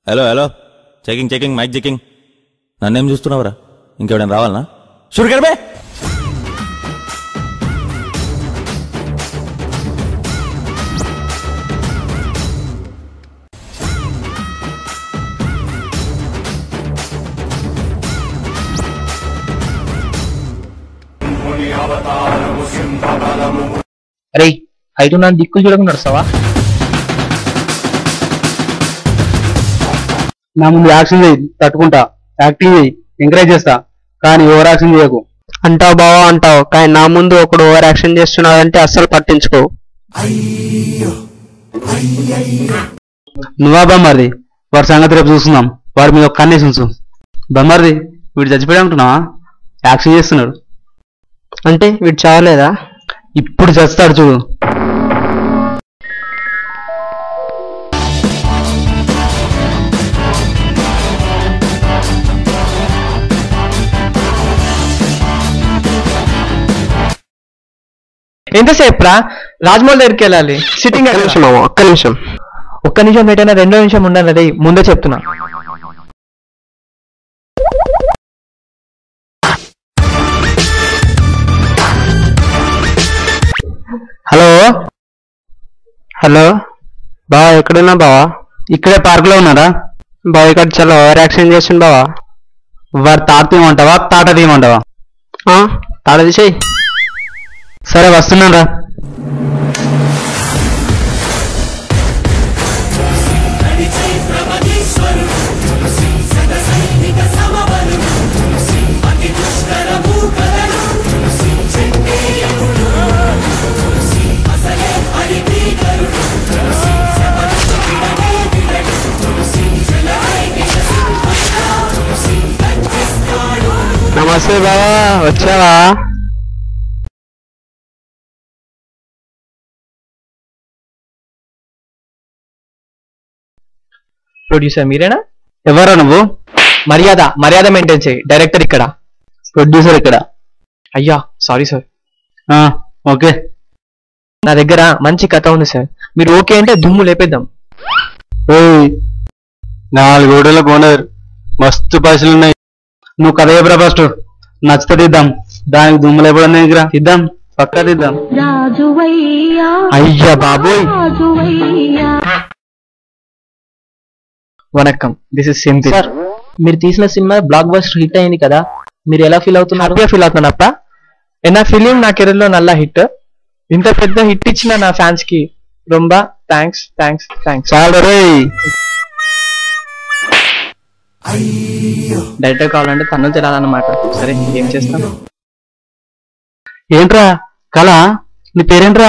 Hello hello checking checking mic checking నన్నేం చూస్తున్నావురా ఇంకెవడైనా రావాలనా షురు బే అరే హైట్ నా దిక్కు చూడకుండా నడుస్తావా నా ముందు యాక్షన్ చేయి తట్టుకుంటా యాక్టింగ్ చేయి ఎంకరేజ్ చేస్తా కానీ ఓవర్ యాక్షన్ చేయకు అంటావు బావా అంటావు కానీ నా ముందు ఒకడు ఓవర్ యాక్షన్ చేస్తున్నాడంటే అస్సలు పట్టించుకో నువ్వా బొమ్మరిది వాడి సంగతి రేపు చూస్తున్నాం వాడి మీద ఒక కన్నేసి ఉంచు బొమ్మరిది వీడు చచ్చిపోయి అంటున్నావా యాక్షన్ చేస్తున్నాడు అంటే వీడు చావలేదా ఇప్పుడు చస్తాడు చూడు ఎంతసేపు రా రాజమౌళి దగ్గరికి వెళ్ళాలి సిట్టింగ్ నిమిషం ఒక్క నిమిషం ఒక్క నిమిషం పెట్టైనా రెండో నిమిషం ఉండాలి అదే ముందే చెప్తున్నా హలో హలో బావా ఎక్కడున్నా బావా ఇక్కడే పార్క్ లో ఉన్నారా బావ ఇక్కడ చాలా ఓవర్ యాక్షన్ చేస్తుంది బావా వాడు తాట తీయమంటావా తాట తీయమంటావా ఆ, తాళ తీసేయి సరే వస్తున్నాను రా నమస్తే బావా వచ్చావా ప్రొడ్యూసర్ మీరేనా ఎవరా నువ్వు మర్యాద మర్యాద మెయింటైన్ చేయి డైరెక్టర్ ఇక్కడ ప్రొడ్యూసర్ ఇక్కడ అయ్యా సారీ సార్ ఆ, ఓకే నా దగ్గర మంచి కథ ఉంది సార్ మీరు ఓకే అంటే దుమ్ము లేపేద్దాం ఓయ్ నాలుగు ఓడల ఓనర్ మస్తు పైసలు ఉన్నాయి నువ్వు కథ చెప్పరా ఫస్ట్ నచ్చితే తీద్దాం దానికి దుమ్ములు ఎప్పుడన్నా దగ్గర తీద్దాం పక్కా తీద్దాం రాజువయ్యా అయ్యా బాబోయ్ రాజువయ్యా వనక్కం దిస్ ఇస్ సింపి సార్ మీరు తీసిన సినిమా బ్లాక్ బస్టర్ హిట్ అయింది కదా మీరు ఎలా ఫీల్ అవుతున్నారు హ్యాపీగా ఫీల్ అవుతున్నారప్ప నా ఫిలిం నా కెరీర్ లో నల్ల హిట్ ఇంత పెద్ద హిట్ ఇచ్చిన నా ఫ్యాన్స్ కి రొంబ థ్యాంక్స్ థ్యాంక్స్ థ్యాంక్స్ చాలు రే డైరెక్టర్ కావాలంటే తను తెలాలన్నమాట సరే ఏం చేస్తాం ఏంట్రా కళ నీ పేరేంట్రా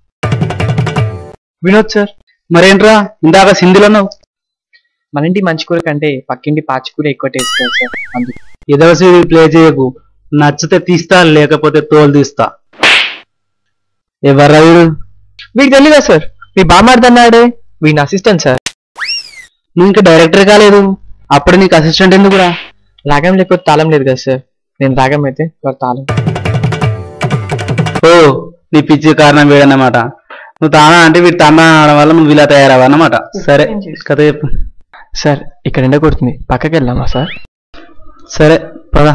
వినోద్ సార్ మరేంట్రా ఇందాక సింధిలో ఉన్నావు మన ఇంటి మంచి కూర కంటే పక్కింటి పాచి కూర ఎక్కువ టేస్ట్ కదా సార్ అందుకు ఎదవసి ప్లే చేయకు నచ్చితే తీస్తా లేకపోతే తోలు తీస్తా ఎవర్రా వీడు మీకు తెలీదా సార్ మీ బామార్దన్నాడే వీడిని అసిస్టెంట్ సార్ నువ్వు ఇంకా డైరెక్టర్ కాలేదు అప్పుడు నీకు అసిస్టెంట్ ఎందుకురా రాగం లేకపోతే తాళం లేదు కదా సార్ నేను రాగం అయితే వాడు తాళం ఓ నీ పిచ్చి కారణం వీడన్నమాట నువ్వు తానా అంటే వీడు తానా అనడం వల్ల నువ్వు ఇలా తయారవా అన్నమాట సరే కథ చెప్పు సార్ ఇక్కడ ఎండ కొడుతుంది పక్కకి వెళ్దామా సార్ సరే పద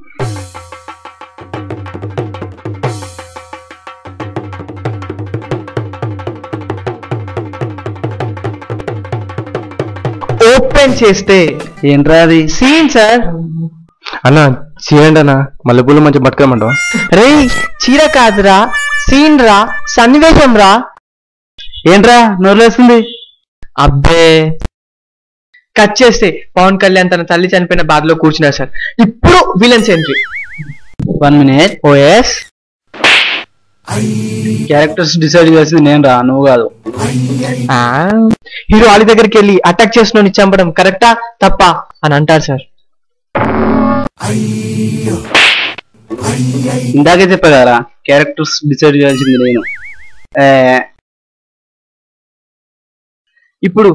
ఓపెన్ చేస్తే ఏంట్రా అది సీన్ సార్ అన్న చేయండి అన్న మల్లెపూలు మంచి పట్టుకోమంటావా రే చీర కాదురా సీన్ రా సన్నివేశం రా ఏంట్రా నోరులేస్తుంది అబ్బే కట్ చేస్తే పవన్ కళ్యాణ్ తన తల్లి చనిపోయిన బాధలో కూర్చున్నారు సార్ ఇప్పుడు villains entry one minute OS characters decide చేసింది నేను రా నువ్వు కాదు హీరో వాళ్ళ దగ్గరికి వెళ్ళి అటాక్ చేసిన చంపడం కరెక్టా తప్ప అని అంటారు సార్ ఇందాకే చెప్పా కదరా క్యారెక్టర్స్ డిసైడ్ చేయాల్సింది నేను ఏ, ఇప్పుడు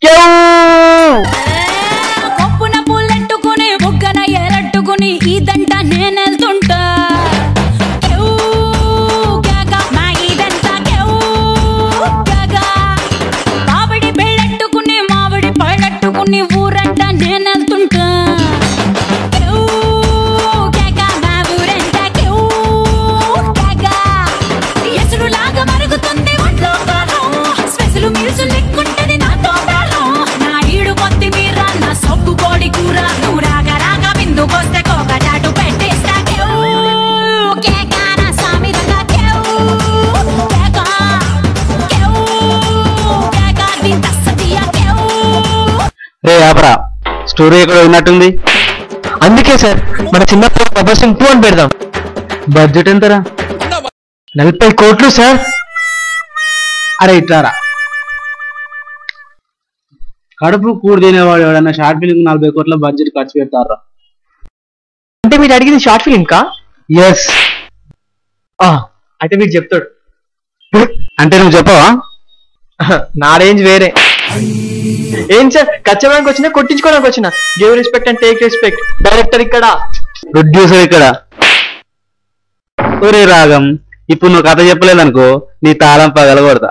కొప్పున పూలెట్టుకుని బుగ్గన ఎరట్టుకుని ఇదంట నేనెళ్తుంటా కేవ్, కేక, నా ఇదంతా కేవ్, కేక. మామిడి పెళ్ళట్టుకుని మామిడి పళ్ళట్టుకుని ఊరు యాపరా స్టోరీ ఎక్కడ ఉన్నట్టుంది అందుకే సార్ మన చిన్నప్పుడు గబ్బర్ సింగ్ టూ అని పెడదాం బడ్జెట్ ఎంతరా నలభై కోట్లు సార్ అరే ఇట్లారా కడుపు కూడు తినేవాడు ఎవడన్నా షార్ట్ ఫిల్మ్ నలభై కోట్ల బడ్జెట్ ఖర్చు పెడతారా అంటే మీరు అడిగింది షార్ట్ ఫిలిం కా ఎస్ అయితే మీరు చెప్తాడు అంటే నువ్వు చెప్పవా నా రేంజ్ వేరే ఏం సార్ కచ్చడానికి వచ్చినా కొట్టించుకోవడానికి వచ్చిన give respect and take respect director ఇక్కడ ప్రొడ్యూసర్ ఇక్కడ ఒరే రాగం ఇప్పుడు నువ్వు కథ చెప్పలేదనుకో నీ తాళం పగలగొడతా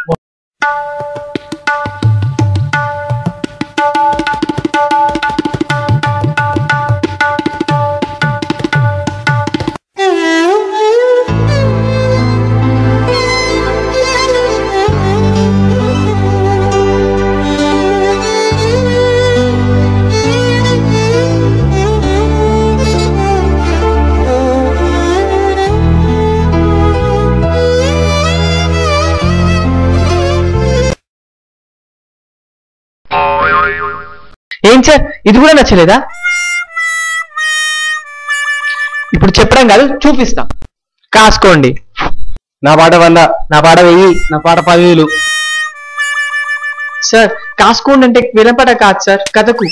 ఏం సార్ ఇది కూడా నచ్చలేదా ఇప్పుడు చెప్పడం కాదు చూపిస్తా కాసుకోండి నా పాట వంద నా పాట వెయ్యి నా పాట పదివేలు సార్ కాసుకోండి అంటే వినపడ కాదు సార్ కథకు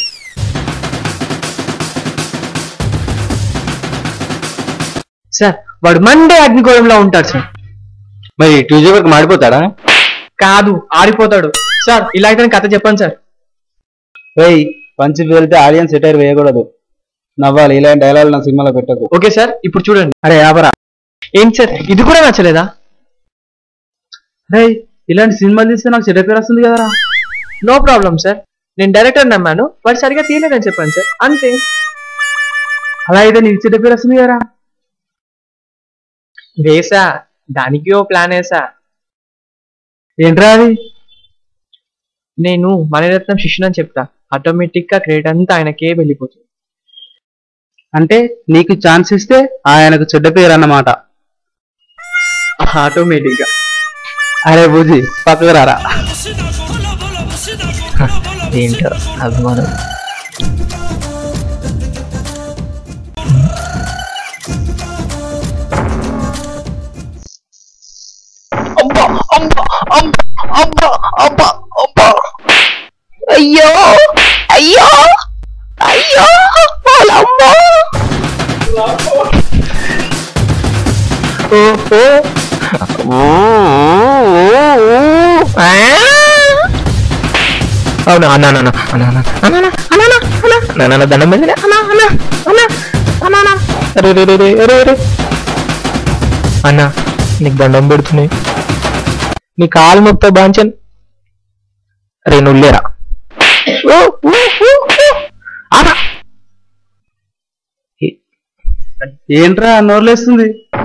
సార్ వాడు మండే అగ్నికోణంలో ఉంటాడు సార్ మరి ట్యూజే వరకు మాడిపోతాడా కాదు ఆడిపోతాడు సార్ ఇలా అయితే కథ చెప్పండి సార్ వెయ్యి పంచి వెళ్తే ఆడియన్స్ సెటైర్ వేయకూడదు నవ్వాలి ఇలాంటి డైలాగ్ నా సినిమాలో పెట్టకు ఓకే సార్ ఇప్పుడు చూడండి అరే యాపరా ఏంటి సార్ ఇది కూడా నచ్చలేదా రే ఇలాంటి సినిమాలు తీస్తే నాకు చెడ్డ పేరు వస్తుంది కదరా నో ప్రాబ్లం సార్ నేను డైరెక్టర్ నమ్మాను వాడు సరిగా తీయలేదని చెప్పాను సార్ అంతే అలా అయితే నీకు చెడ్డ పేరు వస్తుంది కదరా వేసా దానికి ఓ ప్లాన్ వేసా ఏంట్రా అది నేను మణిరత్నం శిష్యుని అని చెప్తా ఆటోమేటిక్ గా క్రెడిట్ అంతా ఆయనకే వెళ్ళిపోతుంది అంటే నీకు ఛాన్స్ ఇస్తే ఆయనకు చెడ్డ పేరు అన్నమాట ఆటోమేటిక్ గా అరే బుజి పక్కకు రారా ఏంటో అభిమానం అయ్యో అయ్యో అయ్యో వాళ్ళమ్మో ఓహో అవును అన్న అన్న అన్న అన్న అన్న అన్న అన్న అన్న అన్న అన్న అన్న దండం మీద అన్న అన్న అన్న అన్న అన్న అరే రే రే రే అరే అరే అన్న నీకు దండం పెడుతున్నాయి నీ కాలు మొత్తం బాంచన్ రే నువ్వులేరా ఓ, ఓ, ఓ, ఓ. ఆరా. ఏంట్రా నోర్లేస్తుంది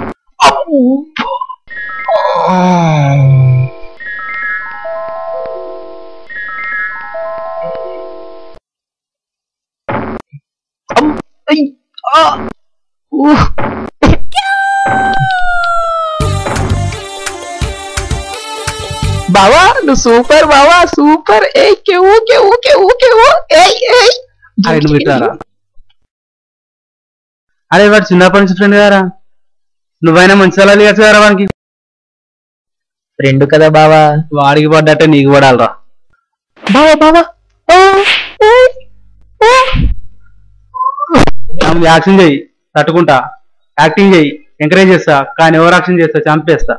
బావా నువ్వు సూపర్ బావా సూపర్ ఏ కేవు కేవు కేవు కేవు ఏయ్ ఏయ్ అరే నువ్వు ఇట్లారా అరే వాడు చిన్నప్పటి నుంచి ఫ్రెండ్ గారా నువ్వైనా మంచి సలహాలు ఇవ్వచ్చు కదా వానికి ఫ్రెండ్ కదా బావా వాడికి పడ్డట్టే నీకు పడాలరా బావా బావా ఓ, ఏయ్, ఓ. ఆమె యాక్షన్ చెయ్యి తట్టుకుంటా యాక్టింగ్ చెయ్యి ఎంకరేజ్ చేస్తా కానీ ఓవర్ యాక్షన్ చేస్తా చంపేస్తా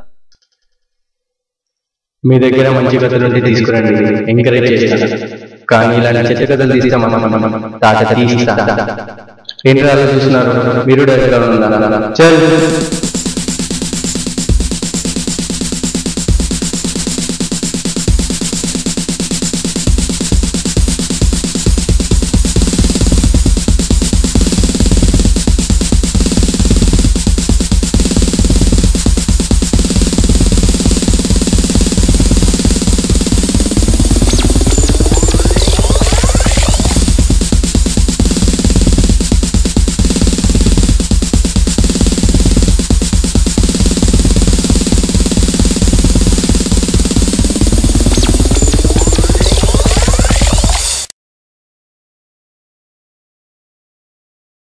మీ దగ్గర మంచి కథలు ఉంటే తీసుకురండి ఎంకరేజ్ చేస్తాను కానీ ఇలాంటి చెత్త కథలు తీస్తాం తాత తీస్తా ఏంటి అలా చూస్తున్నారు మీరు డైరెక్టర్ ఉందా చల్